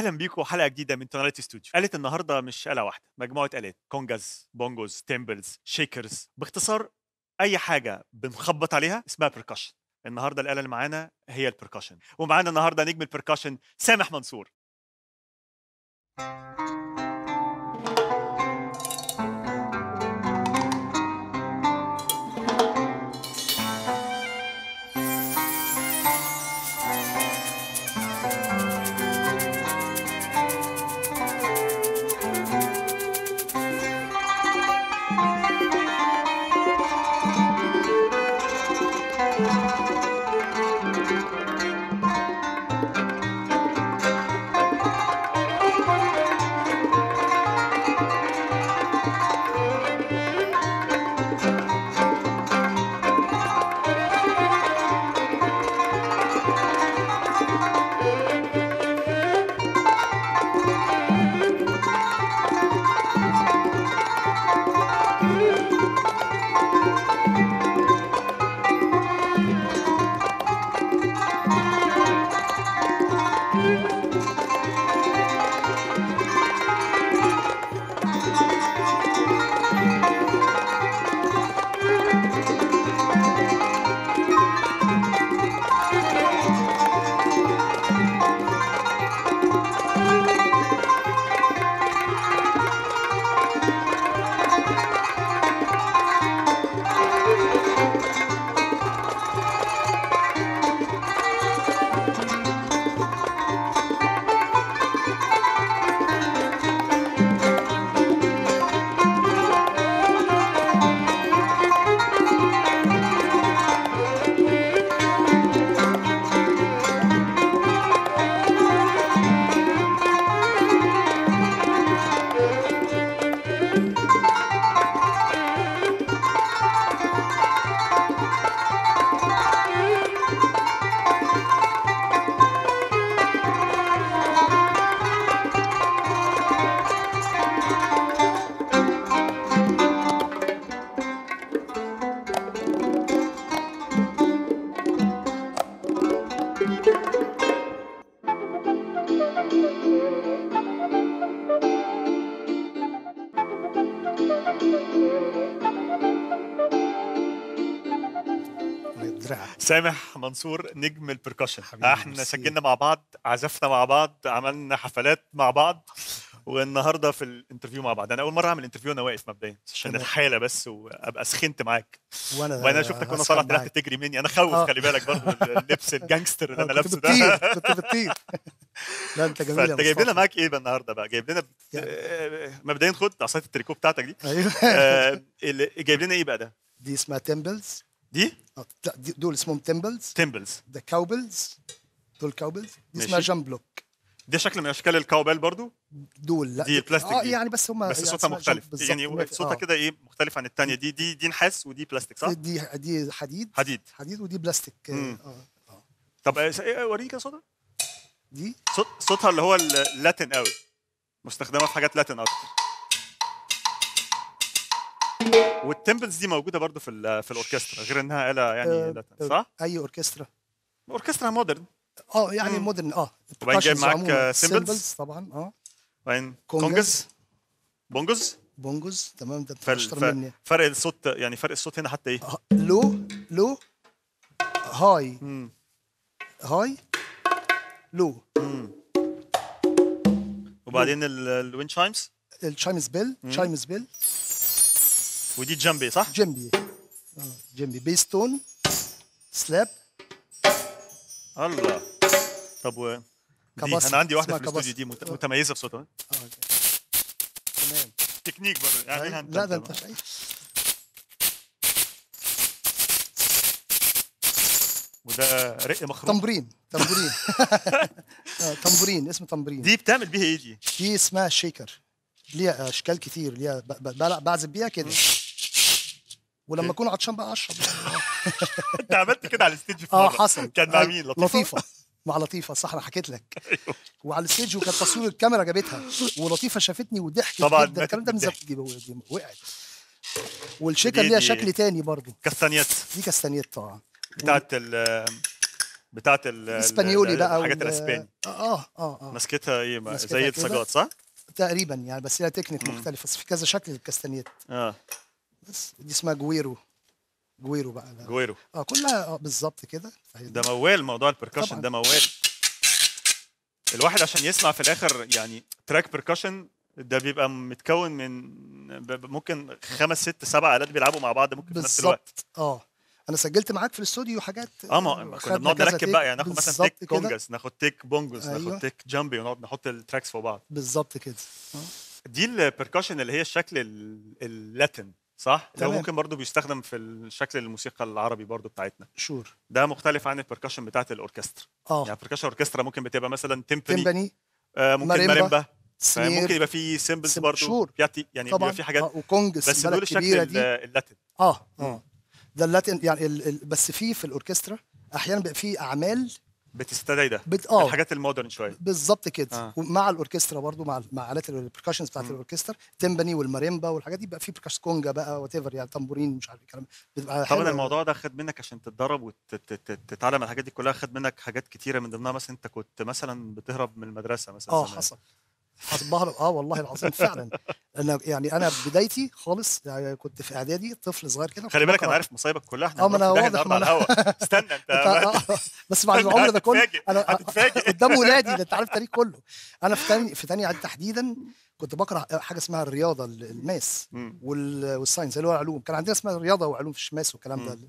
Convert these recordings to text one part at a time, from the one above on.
اهلا بيكم حلقه جديده من توناليتي ستوديو قالت النهارده مش آلة واحده مجموعه آلات كونجاز بونجوز تيمبلز شيكرز باختصار اي حاجه بنخبط عليها اسمها بركشن النهارده الآلة اللي معانا هي البركشن ومعانا النهارده نجم البركشن سامح منصور دراع سامح منصور نجم البركشن حبيبي، احنا ميرسي. سجلنا مع بعض عزفنا مع بعض عملنا حفلات مع بعض والنهارده في الانترفيو مع بعض انا اول مره اعمل انترفيو وانا واقف مبدئيا عشان تمام. الحاله بس وابقى سخنت معاك وانا وانا شفتك وانا هسخن طالع معاك. طلعت تجري مني انا خوف آه. خلي بالك برضه اللبس الجانجستر اللي آه، انا كنت لابسه بتطير ده كنت بتطير لا انت جميل يا فانت جايب لنا مصطفى. معاك ايه بقى النهارده بقى جايب لنا يعني. آه، مبدئيا خد عصايه التريكو بتاعتك دي ايوه آه، اللي جايب لنا ايه بقى ده دي اسمها تمبلز دي دول اسمهم تمبلز تيمبلز ده كاوبلز دول كاوبلز دي ماشي. اسمها جامب بلوك دي شكل من اشكال الكاوبيل برضو دول لا دي البلاستيك اه دي. يعني بس هم بس صوتها مختلف يعني صوتها كده ايه مختلف عن الثانيه دي دي دي نحاس ودي بلاستيك صح دي دي حديد حديد حديد ودي بلاستيك مم. اه اه طب آه، إيه، وريني كده صوتها دي صوت صوتها اللي هو اللاتين قوي مستخدمه في حاجات لاتين اكتر والتمبلز دي موجوده برضو في ال- في الاوركسترا غير انها آلة يعني آه، لاتين صح؟ اي اوركسترا اوركسترا مودرن اه يعني مم. مودرن اه وبعدين جايب percussions معاك، عموماً. آه، cymbals؟ cymbals طبعا اه وبعدين كونجز. كونجز بونجز بونجوز تمام ده انت فال- اشطر ف- مني فرق الصوت يعني فرق الصوت هنا حتى ايه؟ آه، لو لو هاي مم. هاي لو وبعدين ال- الويند شايمز الشايمز بيل مم. شايمز بيل ودي جنبي صح؟ جنبي اه جنبي بيستون سلاب الله طب و دي كباس. انا عندي واحده في اسمها الاستوديو كباس. دي مت- آه. متميزه في صوتها اه أوكي. تمام تكنيك برضه يعني أيوة. انت لا ده انت شايف وده رق مخروم تمبرين تمبرين آه، تمبرين اسمه تمبرين دي بتعمل بيها ايه دي؟ دي اسمها شيكر ليها اشكال كتير ليها ب- ب- بلع- بعزف بيها كده ولما اكون عطشان بقى اشرب انت عملت كده على الستيج في اه مرة. حصل كان مع أيوة، مين؟ لطيفه؟ لطيفه مع لطيفه صح انا حكيت لك وعلى الستيج وكان تصوير الكاميرا جابتها ولطيفه شافتني وضحكت طبعاً جدا الكلام ده من ماتت زمان دي وقعت والشيكر ودي- ليها دي- شكل تاني برضو كاستانيات دي كاستانيت طبعا بتاعت ال بتاعت ال- ال- اسبانيولي بقى الحاجات وال- الاسباني اه اه اه مسكتها ايه ما- مسكتها زي كده. السجات صح؟ تقريبا يعني بس لها تكنيك مم. مختلفه بس في كذا شكل للكاستانيات اه بس دي اسمها جويرو جويرو بقى لا. جويرو اه كلها اه بالظبط كده فهي ده موال موضوع البركشن طبعاً. ده موال الواحد عشان يسمع في الاخر يعني تراك بركشن ده بيبقى متكون من ب- ب- ممكن خمس ست سبع آلات بيلعبوا مع بعض ممكن في نفس الوقت بالظبط اه انا سجلت معاك في الاستوديو حاجات اه ما كنا خدنا بنقعد كذا نركب تيك. بقى يعني ناخد مثلا بالظبط تيك كده. كونجاز ناخد تيك بونجوز أيوة. ناخد تيك جامبي ونقعد نحط التراكس فوق بعض بالظبط كده دي البركشن اللي هي الشكل ال- اللاتين صح؟ اللي هو تمام. ممكن برضه بيستخدم في الشكل الموسيقى العربي برضه بتاعتنا شور ده مختلف عن البركشن بتاعت الاوركسترا اه يعني البركشن اوركسترا ممكن بتبقى مثلا تيمباني تمباني آه ممكن ماريمبا، ماريمبا سنير ممكن يبقى في سيمبلز سيم- برضه شور. بيعطي يعني طبعا بيبقى في حاجات آه وكونج بس السنبله دول الشكل الكبيره ال- دي اللاتين اه مم. اه ده اللاتين يعني ال... ال... بس في في الاوركسترا احيانا بيبقى في اعمال بتستدعي ده بت... اه الحاجات المودرن شويه بالظبط كده آه. ومع الاوركسترا برضو مع مع الات البركشنز بتاعت مم. الاوركسترا تيمباني والماريمبا والحاجات دي بقى في بركاش كونجا بقى وات ايفر يعني تمبورين مش عارف الكلام بتبقى طبعا حلوة. الموضوع ده خد منك عشان تتدرب وتتعلم الحاجات دي كلها خد منك حاجات كتيره من ضمنها مثلا انت كنت مثلا بتهرب من المدرسه مثلا اه زمان. حصل حصل بهرب اه والله العظيم فعلا انا يعني انا بدايتي خالص يعني كنت في اعدادي طفل صغير كده خلي بالك انا بقرأ- عارف مصايبك كلها احنا اه ما انا هنروح في داهية واضح النهارده ما على الهوا استنى انت أنت- آه، بس بعد العمر ده كله هتتفاجئ، انا هتتفاجئ. قدام ولادي ده انت عارف التاريخ كله انا في تاني في تاني اعدادي تحديدا كنت بكره حاجه اسمها الرياضه الماس مم. وال- والساينس اللي هو العلوم كان عندنا اسمها رياضه وعلوم في الماس والكلام ده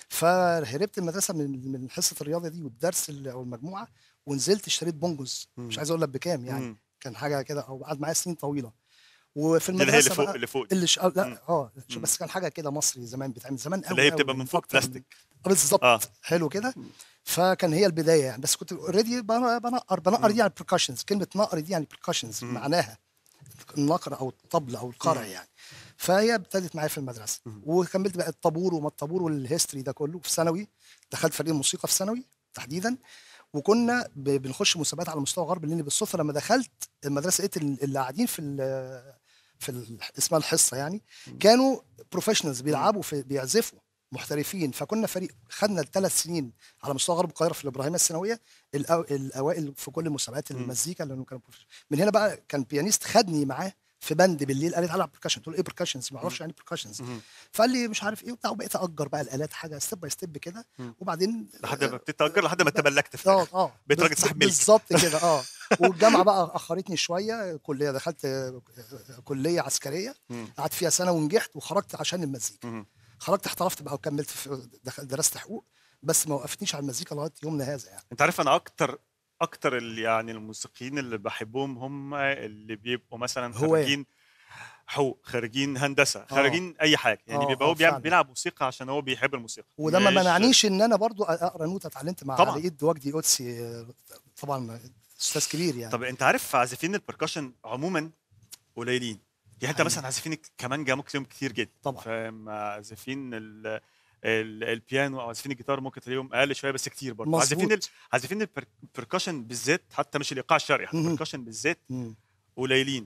فهربت المدرسه من من حصه الرياضه دي والدرس ال- او المجموعه ونزلت اشتريت بونجوز مم. مش عايز اقول لك بكام يعني مم. كان حاجه كده او قعد معايا سنين طويله وفي دي اللي هي المدرسه اللي فوق بقى اللي فوق دي. اللي ش... آه، مم. لا اه مم. بس كان حاجه كده مصري زمان بتعمل زمان قوي اللي هي قوي بتبقى من فوق أكتر بلاستيك آه، بالظبط اه حلو كده فكان هي البدايه يعني بس كنت اوريدي بنقر بنقر دي يعني بركاشنز كلمه نقر دي يعني بركاشنز مم. معناها النقر او الطبل او القرع يعني فهي ابتدت معايا في المدرسه مم. وكملت بقى الطابور وما الطابور والهيستوري ده كله في ثانوي دخلت فريق الموسيقى في ثانوي تحديدا وكنا ب- بنخش مسابقات على مستوى غرب لان بالصدفه لما دخلت المدرسه لقيت ال- اللي قاعدين في ال في ال اسمها الحصه يعني كانوا بروفيشنالز بيلعبوا في بيعزفوا محترفين فكنا فريق خدنا الثلاث سنين على مستوى غرب القاهره في الابراهيميه الثانويه الأو- الاوائل في كل مسابقات مم. المزيكا لانه كانوا بروفيشنال من هنا بقى كان بيانيست خدني معاه في بند بالليل قال لي تعالى العب بركشن قلت له ايه بركشنز ما اعرفش يعني بركشنز مم. فقال لي مش عارف ايه وبتاع وبقيت اجر بقى الالات حاجه ستيب باي ستيب كده مم. وبعدين لحد ما بتتأجر لحد ما تملكت في اه الآخر. اه بقيت راجل بز- صاحب ملك. بالظبط كده اه والجامعه بقى اخرتني شويه كليه دخلت آه، كليه عسكريه مم. قعدت فيها سنه ونجحت وخرجت عشان المزيكا مم. خرجت احترفت بقى وكملت في دخل- درست حقوق بس ما وقفتنيش على المزيكا لغايه يومنا هذا يعني انت عارف انا اكتر اكتر اللي يعني الموسيقيين اللي بحبهم هم اللي بيبقوا مثلا هواة. خارجين حقوق خارجين هندسه خارجين اي حاجه يعني آه، بيبقى آه، هو بيعمل فعلا. بيلعب موسيقى عشان هو بيحب الموسيقى وده ما مش- منعنيش ان انا برضو اقرا نوتة اتعلمت مع طبعاً. علي ايد وجدي قدسي آه، طبعا استاذ كبير يعني طب انت عارف عازفين البركشن عموما قليلين يعني انت حقيقي. مثلا عازفين الكمانجا ممكن تلاقيهم كتير جدا طبعا. فاهم عازفين ال ال- البيانو او عازفين الجيتار ممكن تلاقيهم اقل شويه بس كتير برضه مظبوط. عازفين ال- عازفين البركشن بالذات حتى مش الايقاع الشرقي حتى مهم. البركشن بالذات مم. قليلين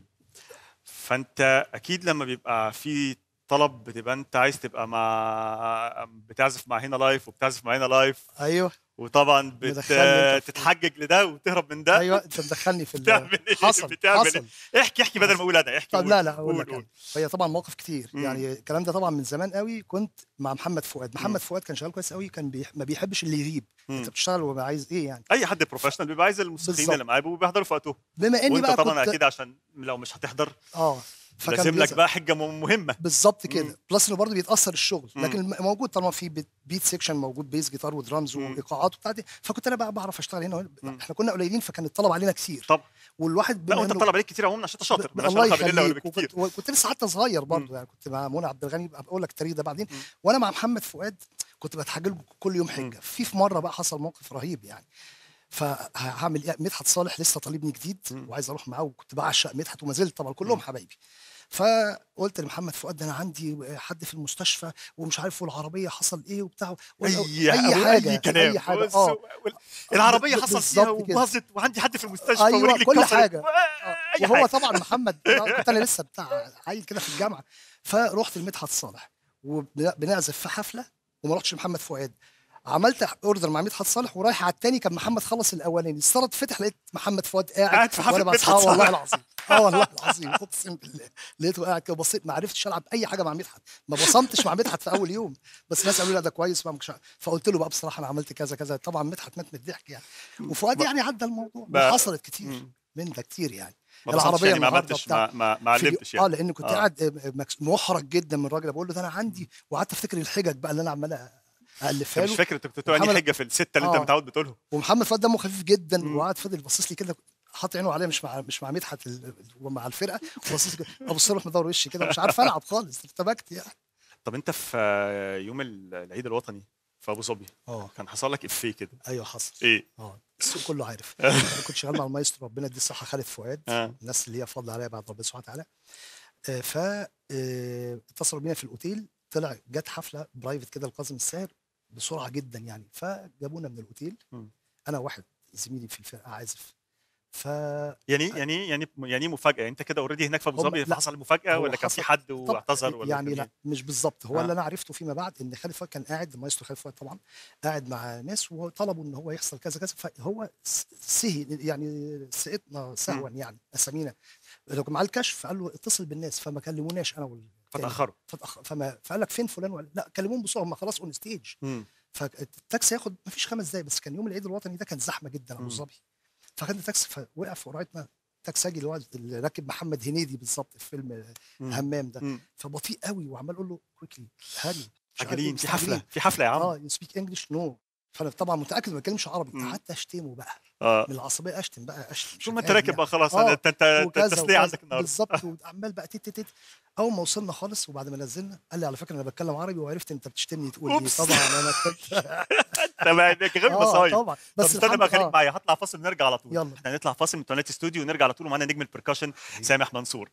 فانت اكيد لما بيبقى في طلب بتبقى انت عايز تبقى مع بتعزف مع هنا لايف وبتعزف مع هنا لايف ايوه وطبعا مدخلني انت في- بتتحجج لده وتهرب من ده ايوه انت مدخلني في ال- بتعمل ايه حصل بتعمل حصل ايه احكي احكي بدل ما اقول انا احكي طب قول. لا لا اقول قول لك قول. أنا. هي طبعا مواقف كتير مم. يعني الكلام ده طبعا من زمان قوي كنت مع محمد فؤاد مم. محمد فؤاد كان شغال كويس قوي كان بيح... ما بيحبش اللي يغيب مم. انت بتشتغل وبقى عايز ايه يعني اي حد بروفيشنال بيبقى عايز الموسيقيين بالظبط. اللي معاه بيبقوا بيحضروا في وقتهم بما اني وانت بقى طبعا كنت اكيد عشان لو مش هتحضر اه فكان لازم لك بيزعل. بقى حجه م- مهمه بالظبط مم. كده بلس انه برضه بيتاثر الشغل مم. لكن الم- موجود طالما في بيت, بيت سيكشن موجود بيس جيتار ودرامز مم. وايقاعات وبتاع دي فكنت انا بقى بعرف اشتغل هنا وهنا. مم. احنا كنا قليلين فكان الطلب علينا كتير طب والواحد لا بما وانت إنه- طلب عليك كتير عموما عشان انت شاطر ب- مالهاش الله علاقه بالقله ولا يخليك بكتير وكنت, وكنت لسه حتى صغير مم. برضه يعني كنت مع منى عبد الغني بقى بقول لك التاريخ ده بعدين مم. وانا مع محمد فؤاد كنت بتحجج له كل يوم مم. حجه في في مره بقى حصل موقف رهيب يعني فهعمل ايه مدحت صالح لسه طالبني جديد مم. وعايز اروح معاه وكنت بعشق مدحت وما زلت طبعا كلهم مم. حبايبي فقلت لمحمد فؤاد ده انا عندي حد في المستشفى ومش عارف والعربيه حصل ايه وبتاع اي اي حاجه اي كلام اي حاجه بص، اه وال- العربيه ب- حصل فيها بالظبط كده. وباظت وعندي حد في المستشفى أيوة، ورجلي كل اتكسرت حاجة. و- آه. اي وهو حاجه طبعا محمد كنت انا لسه بتاع عيل كده في الجامعه فرحت لمدحت صالح وبنعزف في حفله وما رحتش لمحمد فؤاد عملت اوردر مع مدحت صالح ورايح على التاني كان محمد خلص الاولاني الستارت فتح لقيت محمد فؤاد قاعد قاعد في حفلة وأنا مدحت بس- اه والله صالح. العظيم اه والله العظيم اقسم بالله لقيته قاعد كده بصيت ما عرفتش العب اي حاجه مع مدحت ما بصمتش مع مدحت في اول يوم بس الناس قالوا لي لا ده كويس ما مش عارف. فقلت له بقى بصراحه انا عملت كذا كذا طبعا مدحت مات من الضحك يعني وفؤاد يعني عدى الموضوع بقى- وحصلت كتير مم. من ده كتير يعني ما بصمتش يعني ما النهاردة عملتش بتاع- ما ما, ما في اليو- علمتش اه يعني لان كنت آه. قاعد آه، مكس- محرج جدا من الراجل بقول له ده انا عندي وقعدت افتكر الحجج بقى اللي انا عمال انت الفها مش له فاكر انت كنت بتقول انهي محمد- حجه في السته اللي انت آه. متعود بتقولهم ومحمد فؤاد دمه خفيف جدا مم. وقعد فضل باصص لي كده حاطط عينه عليا مش مع مش مع مدحت ال- ومع الفرقه وباصص لي كده ابص له مدور وشي كده مش عارف العب خالص ارتبكت يعني طب انت في آه، يوم العيد الوطني في ابو ظبي اه كان حصل لك افيه كده ايوه حصل ايه اه السوق كله عارف انا كنت شغال مع المايسترو ربنا يديه الصحه خالد فؤاد اه الناس اللي هي فضل عليا بعد ربنا سبحانه وتعالى آه، ف آه، اتصلوا بينا في الاوتيل طلع جت حفله برايفت كده لكاظم الساهر بسرعه جدا يعني فجابونا من الاوتيل مم. انا واحد زميلي في الفرقه عازف ف يعني يعني يعني يعني مفاجاه انت كده اوريدي هناك في ابو هم- ظبي لا، فحصل مفاجاه هو ولا كان في حصل- حد طب واعتذر ولا يعني كان لا إيه؟ مش بالظبط هو آه. اللي انا عرفته فيما بعد ان خالد فؤاد كان قاعد المايسترو خالد فؤاد طبعا قاعد مع ناس وطلبوا ان هو يحصل كذا كذا فهو س- سهي يعني سقطنا سهوا يعني اسامينا لو كان معاه الكشف قال له اتصل بالناس فما كلموناش انا والتاني. فتاخروا فتأخ... فما فقال لك فين فلان ولا لا كلموهم بسرعه هم خلاص اون ستيج مم. فالتاكسي ياخد ما فيش خمس دقايق بس كان يوم العيد الوطني ده كان زحمه جدا ابو مم. ظبي فكان التاكسي فوقع في قريتنا تاكساجي اللي هو اللي راكب محمد هنيدي بالظبط في فيلم مم. همام ده مم. فبطيء قوي وعمال اقول له كويكلي هاري مش عارف إيه، عجلين في حفله مستعجلين. في حفله يا عم اه يو سبيك انجلش نو فانا طبعا متاكد ما بتكلمش عربي مم. قعدت اشتمه بقى اه من العصبيه اشتم بقى اشتم مش ثم انت قادر راكب يعني. بقى خلاص آه، أنا- انت انت أنت وكذا التسليه وكذا. عندك النهارده بالظبط وعمال بقى تيت تيت اول ما وصلنا خالص وبعد ما نزلنا قال لي على فكره انا بتكلم عربي وعرفت انت بتشتمني تقول لي أوبس. طبعا انا كنت انت بقى غير اه مصايب طبعا بس بس استنى الحمد- بقى خليك آه. معايا هطلع فاصل ونرجع على طول يلا. احنا هنطلع فاصل من تونات استوديو ونرجع على طول ومعانا نجم البركشن سامح منصور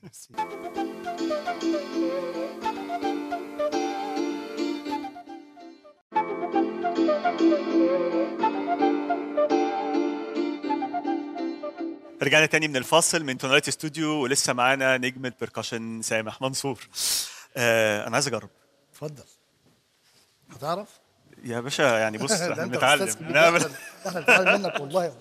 رجعنا تاني من الفاصل من توناليت استوديو ولسه معانا نجم البركشن سامح منصور آه انا عايز اجرب اتفضل هتعرف؟ يا باشا يعني بص ده احنا أنت بنتعلم أستاذ كبير. نعمل احنا احنا بنتعلم منك والله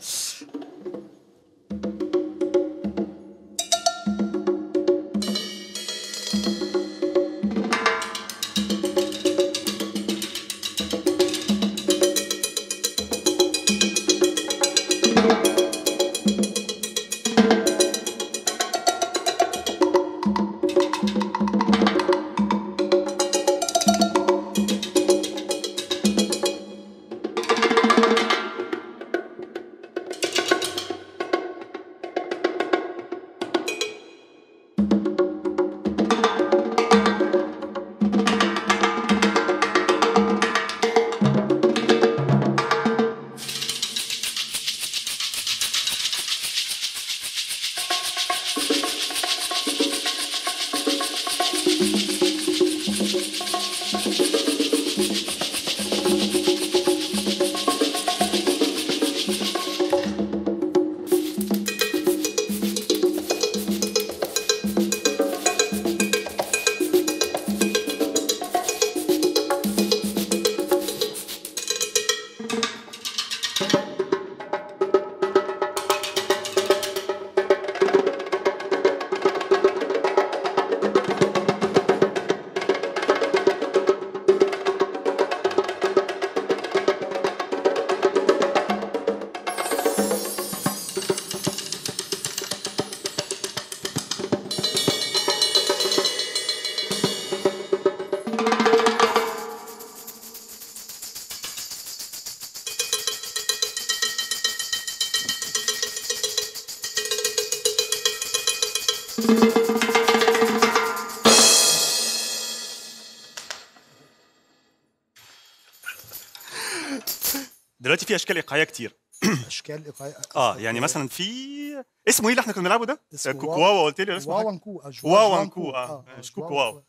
دلوقتي في اشكال ايقاعيه كتير اشكال ايقاعيه اه يعني مثلا في اسمه ايه اللي احنا كنا بنلعبه ده؟ اسمه كوكواوا قلت لي ولا اسمه حاجة؟ واوانكو واوانكو اه مش كوكواوا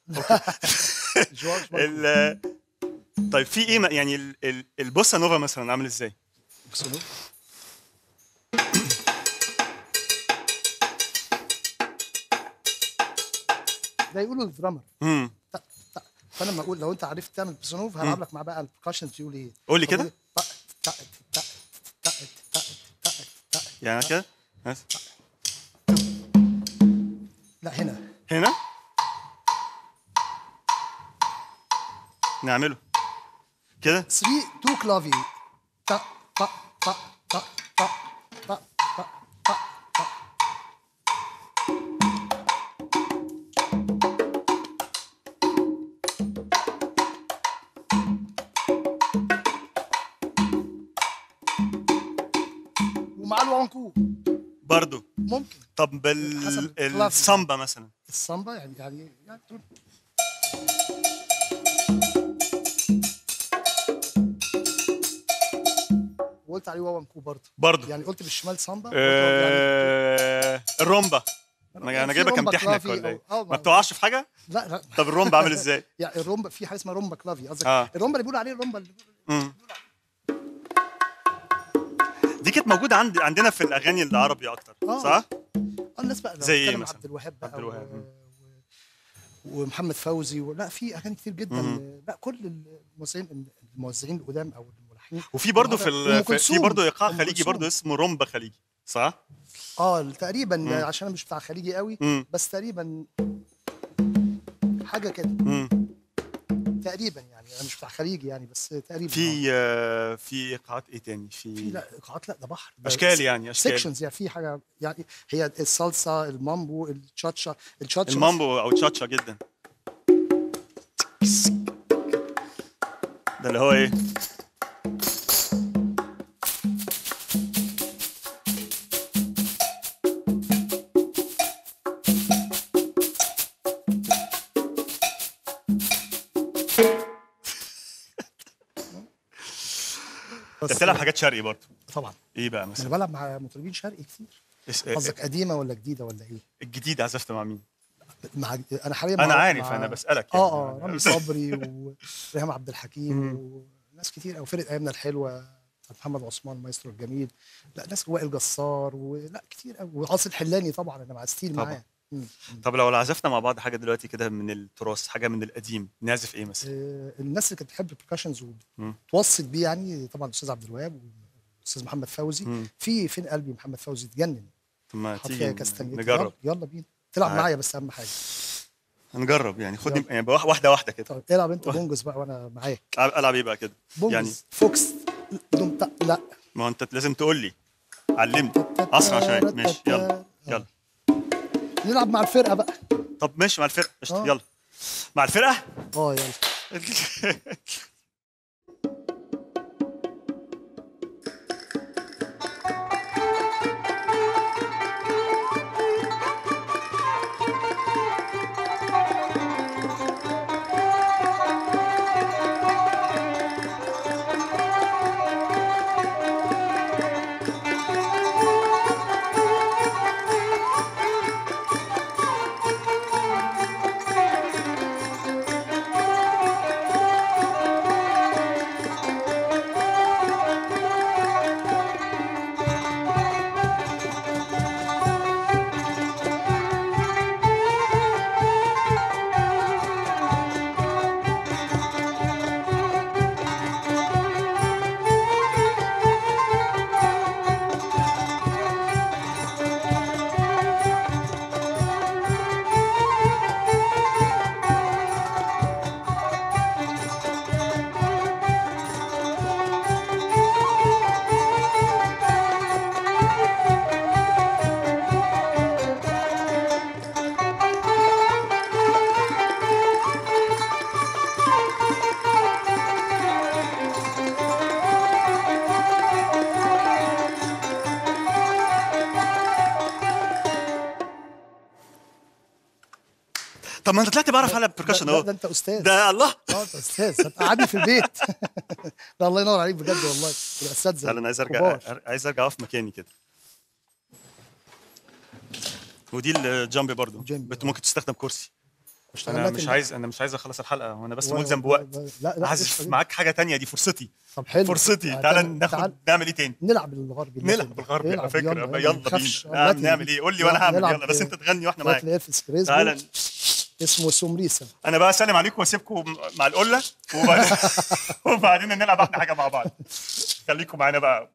جورج ال طيب في ايه م- يعني ال- ال- البوسا نوفا مثلا عامل ازاي؟ مانكو ده يقولوا الدرامر امم فانا لما اقول لو انت عرفت تعمل بيسونوف هلعب لك مع بقى البركشن بيقول ايه قول لي طب كده إيه؟ طق طق طق طق طق طق طق. يعني كده بس. لا هنا هنا نعمله كده 3 2 كلافي طق طق طق طق طق طق طق طق طق ومع الوانكو برضو ممكن طب حسب بال الكلاس. السامبا مثلا السامبا يعني يعني يعني تقول وقلت عليه وانكو برضه برضو يعني قلت بالشمال سامبا قلت يعني آه... الرومبا ما انا في جايبك رومبا امتحنك كلافي ولا ايه أو- آه، ما بتقعش في حاجه لا لا طب الرومبا عامل ازاي يعني الرومبا في حاجه اسمها رومبا كلافي قصدك آه. الرومبا اللي بيقولوا عليه الرومبا اللي مم. دي كانت موجوده عند عندنا في الاغاني العربي اكتر آه. صح آه، الناس بقى لو زي إيه بتتكلم مثلا؟ عبد الوهاب بقى عبد الوهاب، و... مم. و... ومحمد فوزي و... لا في اغاني كتير جدا مم. لا كل الموزعين الموزعين القدام او الملحنين وفي برضه في أم ال... في- في كلثوم. برضه ايقاع أم خليجي كلثوم. برضه اسمه رومبا خليجي صح اه تقريبا مم. عشان انا مش بتاع خليجي قوي امم بس تقريبا حاجه كده امم تقريبا يعني انا مش بتاع خليجي يعني بس تقريبا في آه، في ايقاعات ايه تاني في في لا ايقاعات لا ده بحر ده اشكال يعني اشكال سيكشنز يعني في حاجه يعني هي الصلصه المامبو التشاتشا التشاتشا المامبو او تشاتشا جدا ده اللي هو ايه انت بس بتلعب حاجات شرقي برضه طبعا ايه بقى انا مثلا بلعب مع مطربين شرقي كتير اس- قصدك قديمه ولا جديده ولا ايه؟ الجديد عزفت مع مين مع انا حاليا انا مع- عارف مع- انا بسالك اه اه يعني. رامي صبري وريهام عبد الحكيم مم. وناس كتير قوي فرقه ايامنا الحلوه بتاعت محمد عثمان المايسترو الجميل لا ناس وائل جسار ولا كتير قوي وعاصي الحلاني طبعا انا مع ستيل طبعاً. معاه مم. طب لو عزفنا مع بعض حاجه دلوقتي كده من التراث حاجه من القديم نعزف ايه مثلا آه، الناس اللي كانت بتحب البركشنز مم. وتوصت بيه يعني طبعا الاستاذ عبد الوهاب والاستاذ محمد فوزي مم. في فين قلبي محمد فوزي اتجنن طب ما حط تيجي فيها كاستنيت نجرب يلا, يلا بينا تلعب تعال. معايا بس اهم حاجه نجرب يعني خدني يلا. يعني بواح- واحده واحده كده طب العب انت بونجز بقى وانا معاك ألعب- العب ايه بقى كده بونجز يعني فوكس دم تا- لا ما هو انت لازم تقول لي علمني اسرع عشان ماشي يلا يلا نلعب مع الفرقه بقى طب ماشي مع الفرقه قشطة، آه. يلا مع الفرقه اه يلا طب ما انت طلعت بعرف على بركشن لا, لا اهو ده انت استاذ ده الله اه انت استاذ هتقعدني في البيت لا الله ينور عليك بجد والله الاساتذه تعالى انا عايز ارجع كبار. عايز ارجع اقف مكاني كده ودي الجامب برضو الجامب، بت آه. ممكن تستخدم كرسي اشتغل انا لك مش ال- عايز انا مش عايز اخلص الحلقه وانا بس و- ملزم و- بوقت لا لا اعزف قشطة معاك حاجه تانية دي فرصتي طب حلو فرصتي آه، تعالى تعال- ناخد تعال نعمل ايه تاني نلعب الغربي نلعب بالغربي على نلعب، فكره يلا يلا, يلا، ما بينا نخافش. نعم، دلوقتي نعمل ايه قول لي وانا نلعب- هعمل نلعب يلا بس انت تغني واحنا دلوقتي معاك الالفيس كريسبو تعالى اسمه سومريسا انا بقى اسلم عليكم واسيبكم مع القله وبعدين وبعدين نلعب احنا حاجه مع بعض خليكم معانا بقى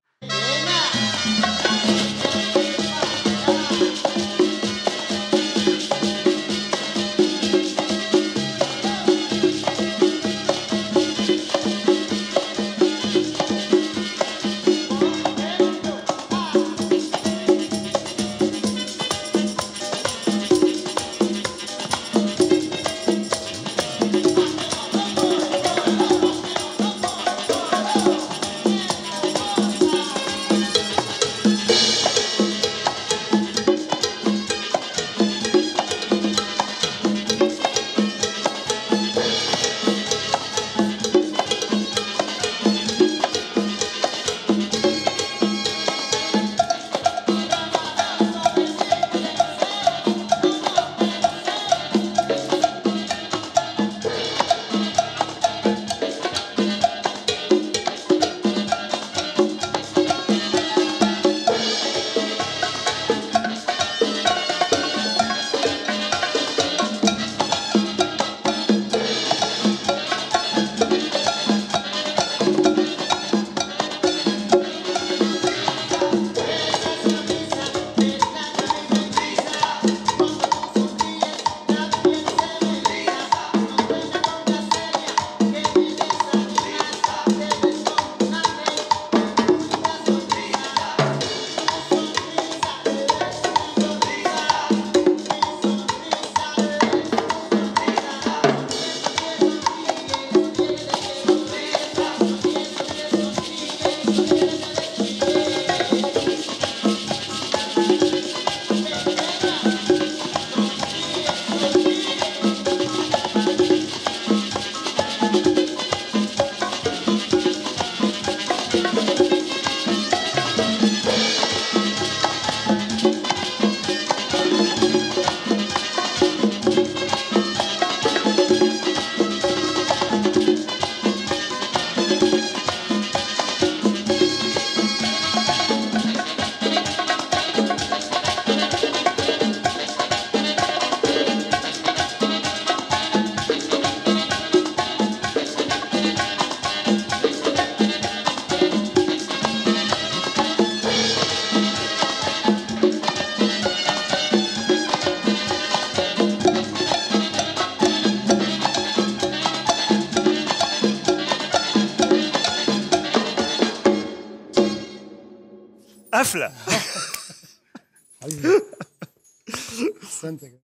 قفله حبيبي احسنت يا جماعة.